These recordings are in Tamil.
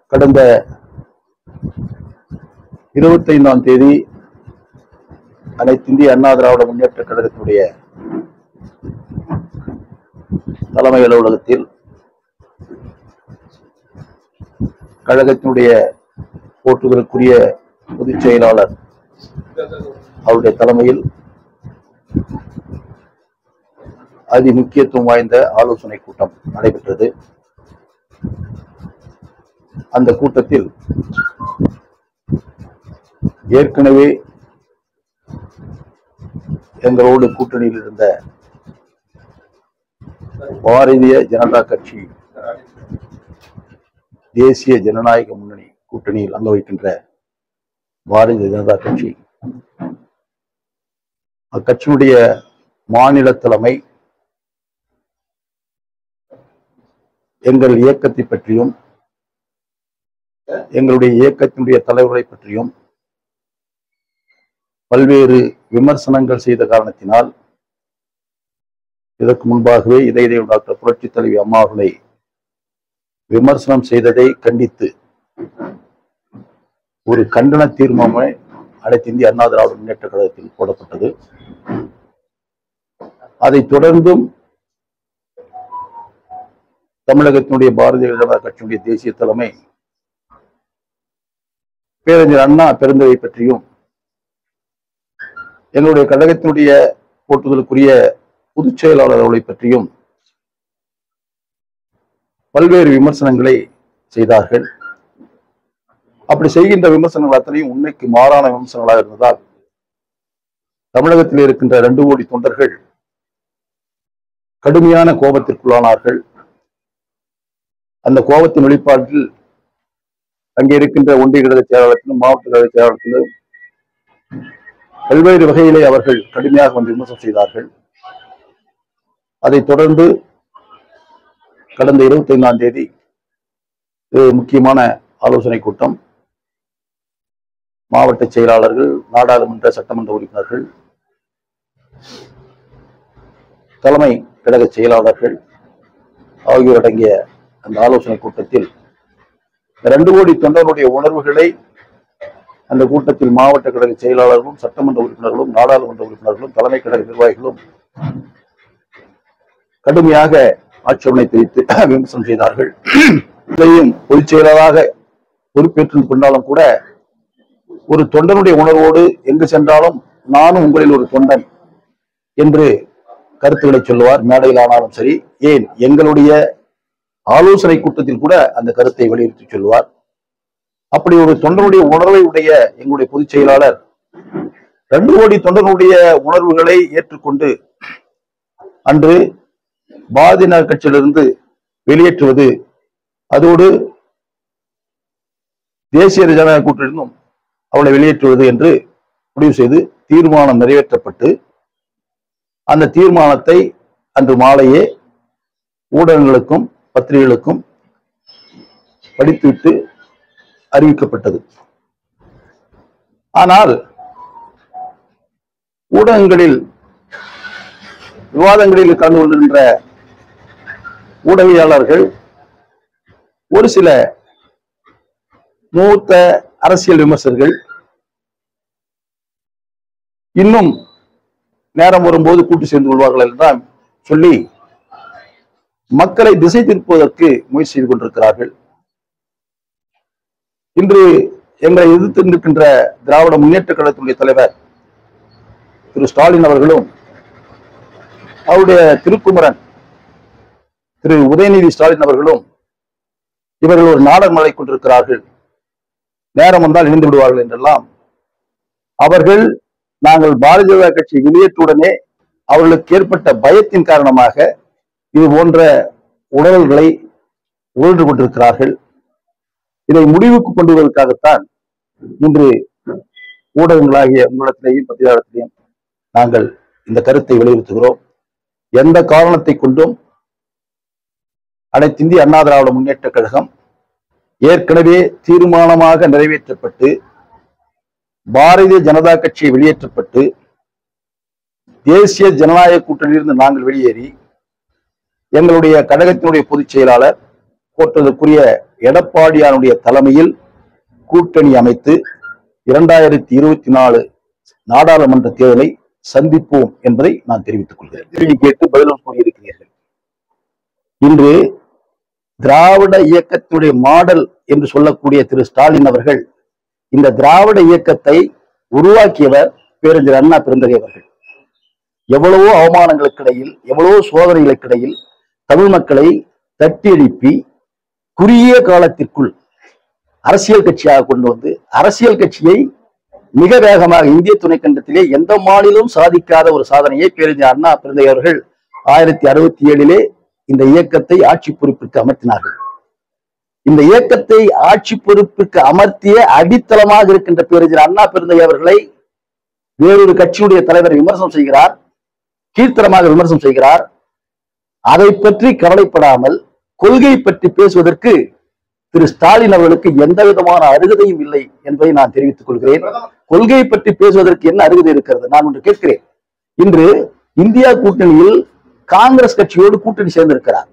கடந்த இருபத்தைந்தாம் தேதி அனைத்து இந்திய அண்ணா திராவிட முன்னேற்ற கழகத்தினுடைய தலைமை அலுவலகத்தில் கழகத்தினுடைய போற்றுதலுக்குரிய பொதுச் செயலாளர் அவருடைய தலைமையில் அதி முக்கியத்துவம் வாய்ந்த ஆலோசனை கூட்டம் நடைபெற்றது அந்த கூட்டத்தில் ஏற்கனவே எங்களோடு கூட்டணியில் இருந்த பாரதிய ஜனதா கட்சி தேசிய ஜனநாயக முன்னணி கூட்டணியில் அங்க வைக்கின்ற பாரதிய ஜனதா கட்சி அக்கட்சியினுடைய மாநில தலைமை எங்கள் இயக்கத்தை பற்றியும் எங்களுடைய இயக்கத்தினுடைய தலைவரை பற்றியும் பல்வேறு விமர்சனங்கள் செய்த காரணத்தினால் இதற்கு முன்பாகவே இதய டாக்டர் புரட்சி தலைவி அம்மா அவர்களை விமர்சனம் செய்ததை கண்டித்து ஒரு கண்டன தீர்மானமே அனைத்து இந்திய அண்ணா திராவிட முன்னேற்ற கழகத்தில் போடப்பட்டது அதைத் தொடர்ந்தும் தமிழகத்தினுடைய பாரதிய ஜனதா கட்சியினுடைய தேசிய தலைமை பேரறிஞர் அண்ணா பெருந்தகை பற்றியும் எங்களுடைய கழகத்தினுடைய போட்டுதலுக்குரிய பொதுச் செயலாளர் அவர்களை பற்றியும் பல்வேறு விமர்சனங்களை செய்தார்கள் அப்படி செய்கின்ற விமர்சனங்கள் அத்தனையும் உண்மைக்கு மாறான விமர்சனங்களாக இருந்ததால் தமிழகத்தில் இருக்கின்ற இரண்டு கோடி தொண்டர்கள் கடுமையான கோபத்திற்குள்ளானார்கள் அந்த கோபத்தின் வெளிப்பாட்டில் அங்கே இருக்கின்ற ஒன்றிய கழக செயலாளத்திலும் மாவட்ட கழக செயலாளத்திலும் பல்வேறு வகையிலே அவர்கள் கடுமையாக வந்து விமர்சனம் செய்தார்கள் அதைத் தொடர்ந்து கடந்த இருபத்தி ஐந்தாம் தேதி இது முக்கியமான ஆலோசனை கூட்டம் மாவட்ட செயலாளர்கள் நாடாளுமன்ற சட்டமன்ற உறுப்பினர்கள் தலைமை கழக செயலாளர்கள் ஆகியோர் அடங்கிய அந்த ஆலோசனை கூட்டத்தில் இரண்டு கோடி தொண்டர்களுடைய உணர்வுகளை அந்த கூட்டத்தில் மாவட்ட கழக செயலாளர்களும் சட்டமன்ற உறுப்பினர்களும் நாடாளுமன்ற உறுப்பினர்களும் தலைமை கழக நிர்வாகிகளும் கடுமையாக ஆட்சேபனை தெரிவித்து விமர்சனம் செய்தார்கள் இதையும் பொதுச் செயலாளராக பொறுப்பேற்று கொண்டாலும் கூட ஒரு தொண்டனுடைய உணர்வோடு எங்கு சென்றாலும் நானும் உங்களில் ஒரு தொண்டன் என்று கருத்துக்களை சொல்லுவார் மேடையில் ஆனாலும் சரி ஏன் எங்களுடைய ஆலோசனை கூட்டத்தில் கூட அந்த கருத்தை வலியுறுத்தி சொல்லுவார் அப்படி ஒரு தொண்டனுடைய உணர்வை உடைய எங்களுடைய பொதுச் செயலாளர் ரெண்டு கோடி தொண்டனுடைய உணர்வுகளை ஏற்றுக்கொண்டு அன்று பாரதிய கட்சியிலிருந்து வெளியேற்றுவது அதோடு தேசிய ஜனநாயக கூட்டணியிலும் அவளை வெளியேற்றுவது என்று முடிவு செய்து தீர்மானம் நிறைவேற்றப்பட்டு அந்த தீர்மானத்தை அன்று மாலையே ஊடகங்களுக்கும் பத்திரிகைகளுக்கும் படித்துவிட்டு அறிவிக்கப்பட்டது ஆனால் ஊடகங்களில் விவாதங்களில் கலந்து கொள்கின்ற ஊடகவியலாளர்கள் ஒரு சில மூத்த அரசியல் விமர்சகர்கள் இன்னும் நேரம் வரும்போது கூட்டு சேர்ந்து கொள்வார்கள் என்றால் சொல்லி மக்களை திசை திருப்புவதற்கு முயற்சி செய்து கொண்டிருக்கிறார்கள் இன்று எங்களை எதிர்த்து நிற்கின்ற திராவிட முன்னேற்ற கழகத்தினுடைய தலைவர் திரு ஸ்டாலின் அவர்களும் அவருடைய திருக்குமரன் திரு உதயநிதி ஸ்டாலின் அவர்களும் இவர்கள் ஒரு நாடகம் நடை கொண்டிருக்கிறார்கள் நேரம் வந்தால் இணைந்து விடுவார்கள் என்றெல்லாம் அவர்கள் நாங்கள் பாரதிய ஜனதா கட்சி வெளியேற்றுடனே அவர்களுக்கு ஏற்பட்ட பயத்தின் காரணமாக இது போன்ற உணர்வுகளை உழன்று கொண்டிருக்கிறார்கள் இதை முடிவுக்கு கொண்டு வருவதற்காகத்தான் இன்று ஊடகங்களாகிய உங்களிடத்திலேயும் பத்திரிகையாளத்திலேயும் நாங்கள் இந்த கருத்தை வலியுறுத்துகிறோம் எந்த காரணத்தை கொண்டும் அனைத்து இந்திய அண்ணா திராவிட முன்னேற்ற கழகம் ஏற்கனவே தீர்மானமாக நிறைவேற்றப்பட்டு பாரதிய ஜனதா கட்சி வெளியேற்றப்பட்டு தேசிய ஜனநாயக கூட்டணியிலிருந்து நாங்கள் வெளியேறி எங்களுடைய கழகத்தினுடைய பொதுச் செயலாளர் போற்றதற்குரிய எடப்பாடியாருடைய தலைமையில் கூட்டணி அமைத்து இரண்டாயிரத்தி இருபத்தி நாலு நாடாளுமன்ற தேர்தலை சந்திப்போம் என்பதை நான் தெரிவித்துக் கொள்கிறேன் கேள்வி கேட்டு பதிலும் கூறியிருக்கிறீர்கள் இன்று திராவிட இயக்கத்துடைய மாடல் என்று சொல்லக்கூடிய திரு ஸ்டாலின் அவர்கள் இந்த திராவிட இயக்கத்தை உருவாக்கியவர் பேரறிஞர் அண்ணா பெருந்தகை அவர்கள் எவ்வளவோ அவமானங்களுக்கு இடையில் எவ்வளவோ சோதனைகளுக்கு இடையில் தமிழ் மக்களை தட்டி எழுப்பி குறுகிய காலத்திற்குள் அரசியல் கட்சியாக கொண்டு வந்து அரசியல் கட்சியை மிக வேகமாக இந்திய துணைக்கண்டத்திலே எந்த மாநிலம் சாதிக்காத ஒரு சாதனையை பேரறிஞர் அண்ணா பிறந்தை அவர்கள் ஆயிரத்தி அறுபத்தி ஏழிலே இந்த இயக்கத்தை ஆட்சி பொறுப்பிற்கு அமர்த்தினார்கள் இந்த இயக்கத்தை ஆட்சி பொறுப்பிற்கு அமர்த்திய அடித்தளமாக இருக்கின்ற பேரறிஞர் அண்ணா பெருந்தை அவர்களை வேறொரு கட்சியுடைய தலைவர் விமர்சனம் செய்கிறார் கீர்த்தனமாக விமர்சனம் செய்கிறார் அதை பற்றி கவலைப்படாமல் கொள்கை பற்றி பேசுவதற்கு திரு ஸ்டாலின் அவர்களுக்கு எந்த விதமான அருகதையும் இல்லை என்பதை நான் தெரிவித்துக் கொள்கிறேன் கொள்கை பற்றி பேசுவதற்கு என்ன அருகதை இருக்கிறது நான் ஒன்று கேட்கிறேன் இன்று இந்தியா கூட்டணியில் காங்கிரஸ் கட்சியோடு கூட்டணி சேர்ந்திருக்கிறார்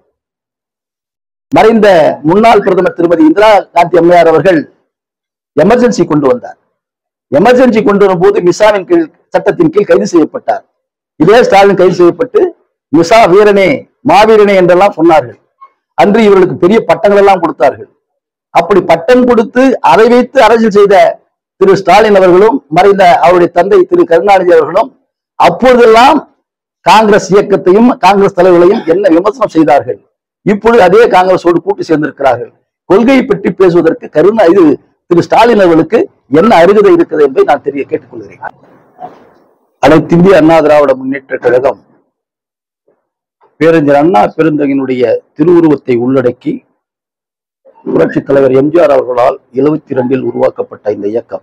மறைந்த முன்னாள் பிரதமர் திருமதி இந்திரா காந்தி அம்மையார் அவர்கள் எமர்ஜென்சி கொண்டு வந்தார் எமர்ஜென்சி கொண்டு வரும்போது மிசாவின் கீழ் சட்டத்தின் கீழ் கைது செய்யப்பட்டார் இதே ஸ்டாலின் கைது செய்யப்பட்டு மிசா வீரனே மாவீரனே என்றெல்லாம் சொன்னார்கள் அன்று இவர்களுக்கு பெரிய பட்டங்கள் எல்லாம் கொடுத்தார்கள் அப்படி பட்டம் கொடுத்து அதை வைத்து அரசியல் செய்த திரு ஸ்டாலின் அவர்களும் மறைந்த அவருடைய தந்தை திரு கருணாநிதி அவர்களும் அப்பொழுதெல்லாம் காங்கிரஸ் இயக்கத்தையும் காங்கிரஸ் தலைவர்களையும் என்ன விமர்சனம் செய்தார்கள் இப்பொழுது அதே காங்கிரஸோடு கூட்டு சேர்ந்திருக்கிறார்கள் கொள்கையை பற்றி பேசுவதற்கு கருணா இது திரு ஸ்டாலின் அவர்களுக்கு என்ன அருகதை இருக்கிறது என்பதை நான் தெரிய கேட்டுக்கொள்கிறேன் அனைத்து இந்திய அண்ணா திராவிட முன்னேற்ற கழகம் பேரறிஞர் அண்ணா பெருந்தகையினுடைய திருவுருவத்தை உள்ளடக்கி புரட்சி தலைவர் எம்ஜிஆர் அவர்களால் எழுபத்தி இரண்டில் உருவாக்கப்பட்ட இந்த இயக்கம்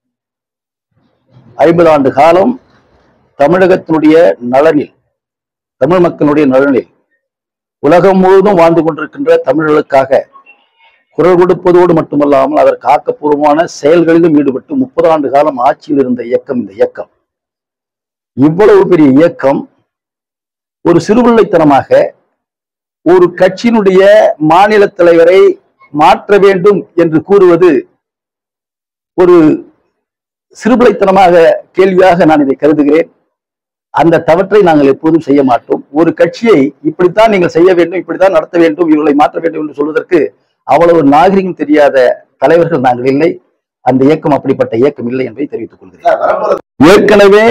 ஐம்பது ஆண்டு காலம் தமிழகத்தினுடைய நலனில் தமிழ் மக்களுடைய நலனில் உலகம் முழுவதும் வாழ்ந்து கொண்டிருக்கின்ற தமிழர்களுக்காக குரல் கொடுப்பதோடு மட்டுமல்லாமல் அதற்கு ஆக்கப்பூர்வமான செயல்களிலும் ஈடுபட்டு முப்பது ஆண்டு காலம் ஆட்சியில் இருந்த இயக்கம் இந்த இயக்கம் இவ்வளவு பெரிய இயக்கம் ஒரு சிறுபிள்ளைத்தனமாக ஒரு கட்சியினுடைய மாநில தலைவரை மாற்ற வேண்டும் என்று கூறுவது ஒரு சிறுபிள்ளைத்தனமாக கேள்வியாக நான் இதை கருதுகிறேன் அந்த தவற்றை நாங்கள் எப்போதும் செய்ய மாட்டோம் ஒரு கட்சியை இப்படித்தான் நீங்கள் செய்ய வேண்டும் இப்படித்தான் நடத்த வேண்டும் இவர்களை மாற்ற வேண்டும் என்று சொல்வதற்கு அவ்வளவு நாகரிகம் தெரியாத தலைவர்கள் நாங்கள் இல்லை அந்த இயக்கம் அப்படிப்பட்ட இயக்கம் இல்லை என்பதை தெரிவித்துக் கொள்கிறேன் ஏற்கனவே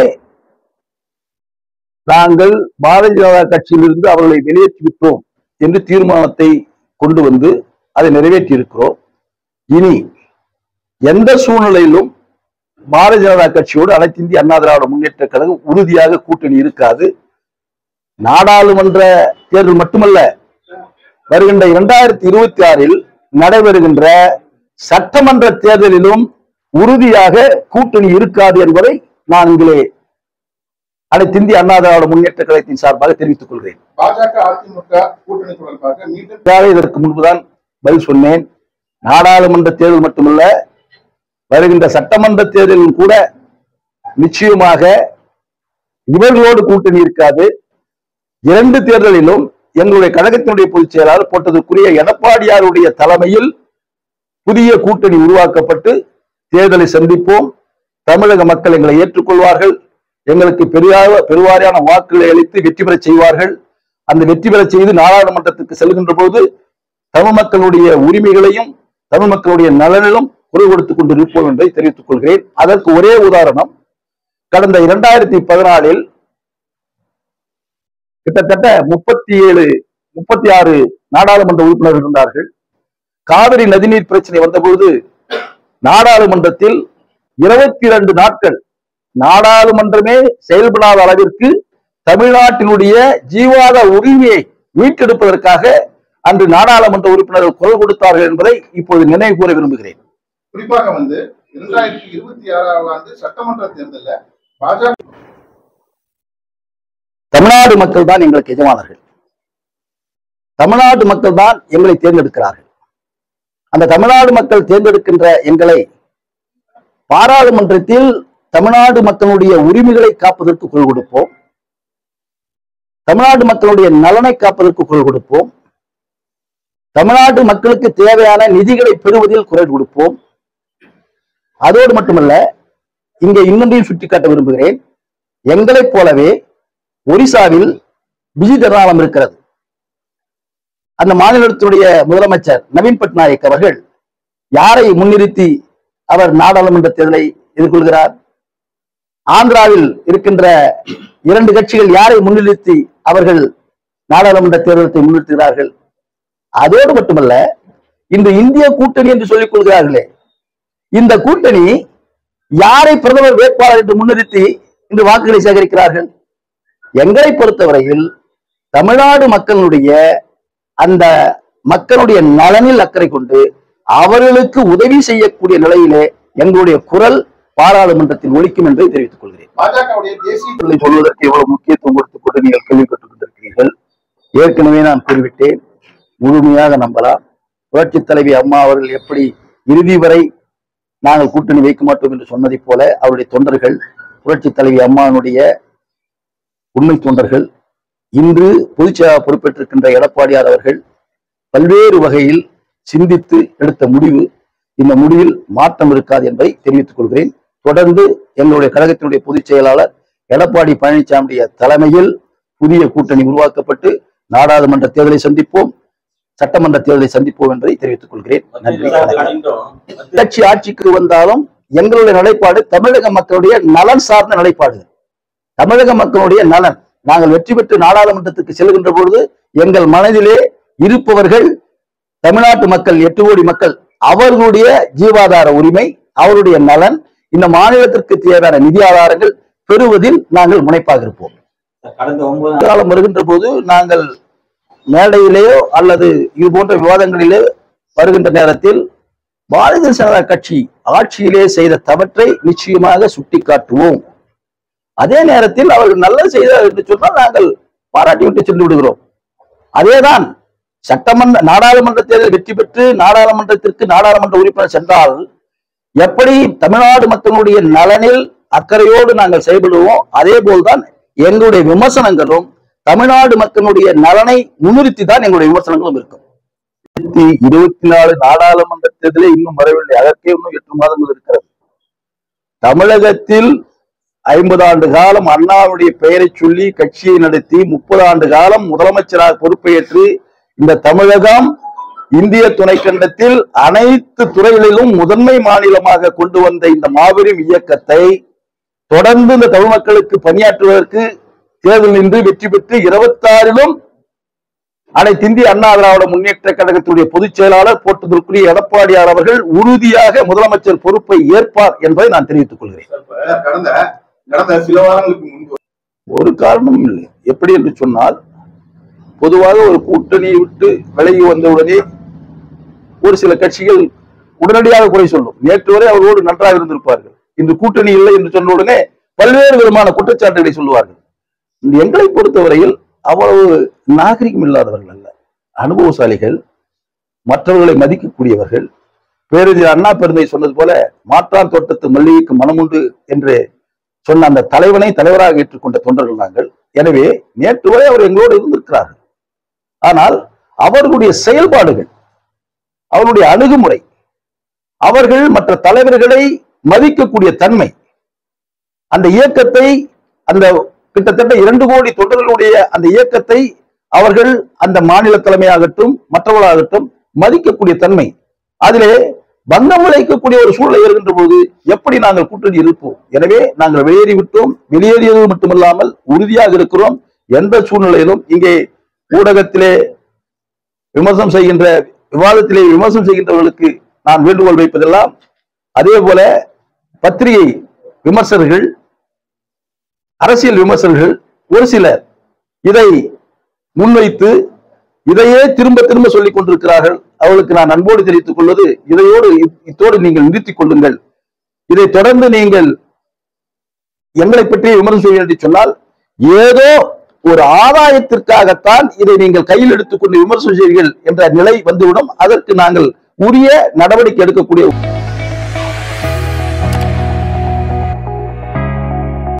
நாங்கள் பாரதிய ஜனதா கட்சியிலிருந்து அவர்களை வெளியேற்றி விட்டோம் என்று தீர்மானத்தை கொண்டு வந்து அதை நிறைவேற்றி இருக்கிறோம் இனி எந்த சூழ்நிலையிலும் பாரதிய ஜனதா கட்சியோடு அனைத்து இந்திய அண்ணா திராவிட முன்னேற்ற கழகம் உறுதியாக கூட்டணி இருக்காது நாடாளுமன்ற தேர்தல் மட்டுமல்ல வருகின்ற இரண்டாயிரத்தி இருபத்தி ஆறில் நடைபெறுகின்ற சட்டமன்ற தேர்தலிலும் உறுதியாக கூட்டணி இருக்காது என்பதை நான் இங்கே அனைத்து இந்திய அண்ணா திராவிட முன்னேற்ற கழகத்தின் சார்பாக தெரிவித்துக் கொள்கிறேன் பாஜக அதிமுக கூட்டணி தொடர்பாக மீண்டும் இதற்காக இதற்கு முன்புதான் பதில் சொன்னேன் நாடாளுமன்ற தேர்தல் மட்டுமல்ல வருகின்ற சட்டமன்ற தேர்தலிலும் கூட நிச்சயமாக இவர்களோடு கூட்டணி இருக்காது இரண்டு தேர்தலிலும் எங்களுடைய கழகத்தினுடைய பொதுச் செயலாளர் போட்டதற்குரிய எடப்பாடியாருடைய தலைமையில் புதிய கூட்டணி உருவாக்கப்பட்டு தேர்தலை சந்திப்போம் தமிழக மக்கள் எங்களை ஏற்றுக்கொள்வார்கள் எங்களுக்கு பெரியார பெருவாரியான வாக்குகளை அளித்து வெற்றி பெறச் செய்வார்கள் அந்த வெற்றி பெறச் செய்து நாடாளுமன்றத்துக்கு செல்கின்ற போது தமிழ் மக்களுடைய உரிமைகளையும் தமிழ் மக்களுடைய நலனிலும் குரல் கொடுத்துக் கொண்டு இருப்போம் என்பதை தெரிவித்துக் கொள்கிறேன் அதற்கு ஒரே உதாரணம் கடந்த இரண்டாயிரத்தி பதினாலில் கிட்டத்தட்ட முப்பத்தி ஏழு முப்பத்தி ஆறு நாடாளுமன்ற உறுப்பினர்கள் இருந்தார்கள் காவிரி நதிநீர் பிரச்சனை வந்தபொழுது நாடாளுமன்றத்தில் இருபத்தி இரண்டு நாட்கள் நாடாளுமன்றமே செயல்படாத அளவிற்கு தமிழ்நாட்டினுடைய ஜீவாத உரிமையை மீட்டெடுப்பதற்காக அன்று நாடாளுமன்ற உறுப்பினர்கள் குரல் கொடுத்தார்கள் என்பதை இப்பொழுது நினைவு கூற விரும்புகிறேன் குறிப்பாக வந்து இரண்டாயிரத்தி இருபத்தி ஆறாம் ஆண்டு சட்டமன்ற தேர்தலில் பாஜக தமிழ்நாடு மக்கள் தான் எங்களுக்கு எஜமானர்கள் தமிழ்நாடு மக்கள் தான் எங்களை தேர்ந்தெடுக்கிறார்கள் அந்த தமிழ்நாடு மக்கள் தேர்ந்தெடுக்கின்ற எங்களை பாராளுமன்றத்தில் தமிழ்நாடு மக்களுடைய உரிமைகளை காப்பதற்கு குரல் கொடுப்போம் தமிழ்நாடு மக்களுடைய நலனை காப்பதற்கு குரல் கொடுப்போம் தமிழ்நாட்டு மக்களுக்கு தேவையான நிதிகளை பெறுவதில் குரல் கொடுப்போம் அதோடு மட்டுமல்ல இங்கே இன்னொன்றையும் சுட்டிக்காட்ட விரும்புகிறேன் எங்களைப் போலவே ஒரிசாவில் பிஜு ஜனநாயகம் இருக்கிறது அந்த மாநிலத்தினுடைய முதலமைச்சர் நவீன் பட்நாயக் அவர்கள் யாரை முன்னிறுத்தி அவர் நாடாளுமன்ற தேர்தலை எதிர்கொள்கிறார் ஆந்திராவில் இருக்கின்ற இரண்டு கட்சிகள் யாரை முன்னிறுத்தி அவர்கள் நாடாளுமன்ற தேர்தலை முன்னிறுத்துகிறார்கள் அதோடு மட்டுமல்ல இந்த இந்திய கூட்டணி என்று சொல்லிக் கொள்கிறார்களே இந்த கூட்டணி யாரை பிரதமர் வேட்பாளர் என்று முன்னிறுத்தி இன்று வாக்குகளை சேகரிக்கிறார்கள் எங்களை பொறுத்தவரையில் தமிழ்நாடு மக்களுடைய அந்த மக்களுடைய நலனில் அக்கறை கொண்டு அவர்களுக்கு உதவி செய்யக்கூடிய நிலையிலே எங்களுடைய குரல் பாராளுமன்றத்தில் ஒலிக்கும் என்பதை தெரிவித்துக் கொள்கிறேன் பாஜகவுடைய தேசிய சொல்லை சொல்வதற்கு எவ்வளவு முக்கியத்துவம் கொடுத்துக் கொண்டு நீங்கள் கேள்விப்பட்டுக் கொண்டிருக்கிறீர்கள் ஏற்கனவே நான் குறிவிட்டேன் முழுமையாக நம்பலாம் புரட்சித் தலைவி அம்மா அவர்கள் எப்படி இறுதி வரை நாங்கள் கூட்டணி வைக்க மாட்டோம் என்று சொன்னதைப் போல அவருடைய தொண்டர்கள் புரட்சித் தலைவி அம்மானுடைய உண்மை தொண்டர்கள் இன்று பொதுச்செயலாளர் பொறுப்பேற்றிருக்கின்ற எடப்பாடியார் அவர்கள் பல்வேறு வகையில் சிந்தித்து எடுத்த முடிவு இந்த முடிவில் மாற்றம் இருக்காது என்பதை தெரிவித்துக் கொள்கிறேன் தொடர்ந்து எங்களுடைய கழகத்தினுடைய பொதுச் செயலாளர் எடப்பாடி பழனிசாமியுடைய தலைமையில் புதிய கூட்டணி உருவாக்கப்பட்டு நாடாளுமன்ற தேர்தலை சந்திப்போம் சட்டமன்ற தேர்தலை சந்திப்போம் என்பதை தெரிவித்துக் கொள்கிறேன் நன்றி வணக்கம். கட்சி ஆட்சிக்கு வந்தாலும் எங்களுடைய நிலைப்பாடு தமிழக மக்களுடைய நலன் சார்ந்த நிலைப்பாடு தமிழக மக்களுடைய நலன் நாங்கள் வெற்றி பெற்று நாடாளுமன்றத்துக்கு செல்கின்ற பொழுது எங்கள் மனதிலே இருப்பவர்கள் தமிழ்நாட்டு மக்கள் எட்டு கோடி மக்கள் அவர்களுடைய ஜீவாதார உரிமை அவருடைய நலன் இந்த மாநிலத்திற்கு தேவையான நிதி ஆதாரங்கள் பெறுவதில் நாங்கள் முனைப்பாக இருப்போம் கடந்த ஒன்பது காலம் வருகின்ற போது நாங்கள் மேடையிலேயோ அல்லது இது போன்ற விவாதங்களிலே வருகின்ற நேரத்தில் பாரதிய ஜனதா கட்சி ஆட்சியிலே செய்த தவற்றை நிச்சயமாக சுட்டிக்காட்டுவோம் அதே நேரத்தில் அவர்கள் நல்லது செய்தார் என்று சொன்னால் நாங்கள் பாராட்டி விட்டு சென்று விடுகிறோம் அதேதான் சட்டமன்ற நாடாளுமன்ற தேர்தல் வெற்றி பெற்று நாடாளுமன்றத்திற்கு நாடாளுமன்ற உறுப்பினர் சென்றால் எப்படி தமிழ்நாடு மக்களுடைய நலனில் அக்கறையோடு நாங்கள் செயல்படுவோம் அதே போல்தான் எங்களுடைய விமர்சனங்களும் தமிழ்நாடு மக்களுடைய நலனை முன்னிறுத்தி தான் எங்களுடைய விமர்சனங்களும் இருக்கும் இருபத்தி நாலு நாடாளுமன்ற தேர்தலே இன்னும் வரவில்லை அதற்கே இன்னும் எட்டு மாதங்கள் இருக்கிறது தமிழகத்தில் ஐம்பது ஆண்டு காலம் அண்ணாவுடைய பெயரை சொல்லி கட்சியை நடத்தி முப்பது ஆண்டு காலம் முதலமைச்சராக பொறுப்பேற்று இந்த தமிழகம் இந்திய துணைக்கண்டத்தில் அனைத்து துறைகளிலும் முதன்மை மாநிலமாக கொண்டு வந்த இந்த மாபெரும் இயக்கத்தை தொடர்ந்து இந்த தமிழ் மக்களுக்கு பணியாற்றுவதற்கு தேர்தல் நின்று வெற்றி பெற்று இருபத்தாறிலும் அனைத்து இந்திய அண்ணா திராவிட முன்னேற்ற கழகத்துடைய பொதுச் செயலாளர் போட்டுதற்குரிய எடப்பாடியார் அவர்கள் உறுதியாக முதலமைச்சர் பொறுப்பை ஏற்பார் என்பதை நான் தெரிவித்துக் கொள்கிறேன் இப்ப கடந்த கடந்த சில வாரங்களுக்கு முன்பு ஒரு காரணமும் இல்லை எப்படி என்று சொன்னால் பொதுவாக ஒரு கூட்டணியை விட்டு விலகி வந்தவுடனே ஒரு சில கட்சிகள் உடனடியாக குறை சொல்லும் நேற்று வரை அவர்களோடு நன்றாக இருந்திருப்பார்கள் இன்று கூட்டணி இல்லை என்று சொன்ன உடனே பல்வேறு விதமான குற்றச்சாட்டுகளை சொல்லுவார்கள் இந்த எங்களை பொறுத்தவரையில் அவ்வளவு நாகரிகம் இல்லாதவர்கள் அல்ல அனுபவசாலிகள் மற்றவர்களை மதிக்கக்கூடியவர்கள் பேரறிஞர் அண்ணா பெருந்தை சொன்னது போல மாற்றான் தோட்டத்து மல்லிகைக்கு மனமுண்டு என்று சொன்ன அந்த தலைவனை தலைவராக ஏற்றுக்கொண்ட தொண்டர்கள் நாங்கள் எனவே நேற்று வரை அவர் எங்களோடு இருந்திருக்கிறார்கள் ஆனால் அவர்களுடைய செயல்பாடுகள் அவருடைய அணுகுமுறை அவர்கள் மற்ற தலைவர்களை மதிக்கக்கூடிய தன்மை அந்த இயக்கத்தை அந்த கிட்டத்தட்ட இரண்டு கோடி தொண்டர்களுடைய அந்த இயக்கத்தை அவர்கள் அந்த மாநில தலைமையாகட்டும் மற்றவர்களாகட்டும் மதிக்கக்கூடிய தன்மை அதிலே பங்கம் விளைக்கக்கூடிய ஒரு சூழ்நிலை வருகின்ற போது எப்படி நாங்கள் கூட்டணி இருப்போம் எனவே நாங்கள் வெளியேறி விட்டோம் வெளியேறியது மட்டுமல்லாமல் உறுதியாக இருக்கிறோம் எந்த சூழ்நிலையிலும் இங்கே ஊடகத்திலே விமர்சனம் செய்கின்ற விவாதத்திலே விமர்சனம் செய்கின்றவர்களுக்கு நான் வேண்டுகோள் வைப்பதெல்லாம் அதே போல பத்திரிகை விமர்சகர்கள் அரசியல் விமர்சகர்கள் ஒரு சிலர் இதை முன்வைத்து இதையே திரும்ப திரும்ப சொல்லிக் கொண்டிருக்கிறார்கள் அவர்களுக்கு நான் அன்போடு தெரிவித்துக் கொள்வது இதையோடு இத்- இத்தோடு நீங்கள் நிறுத்திக் கொள்ளுங்கள் இதை தொடர்ந்து நீங்கள் எங்களை பற்றி விமர்சனம் செய்ய என்று சொன்னால் ஏதோ ஒரு ஆதாயத்திற்காகத்தான் இதை நீங்கள் கையில் எடுத்துக்கொண்டு விமர்சனம் செய்வீர்கள் என்ற நிலை வந்துவிடும் அதற்கு நாங்கள் உரிய நடவடிக்கை எடுக்கக்கூடிய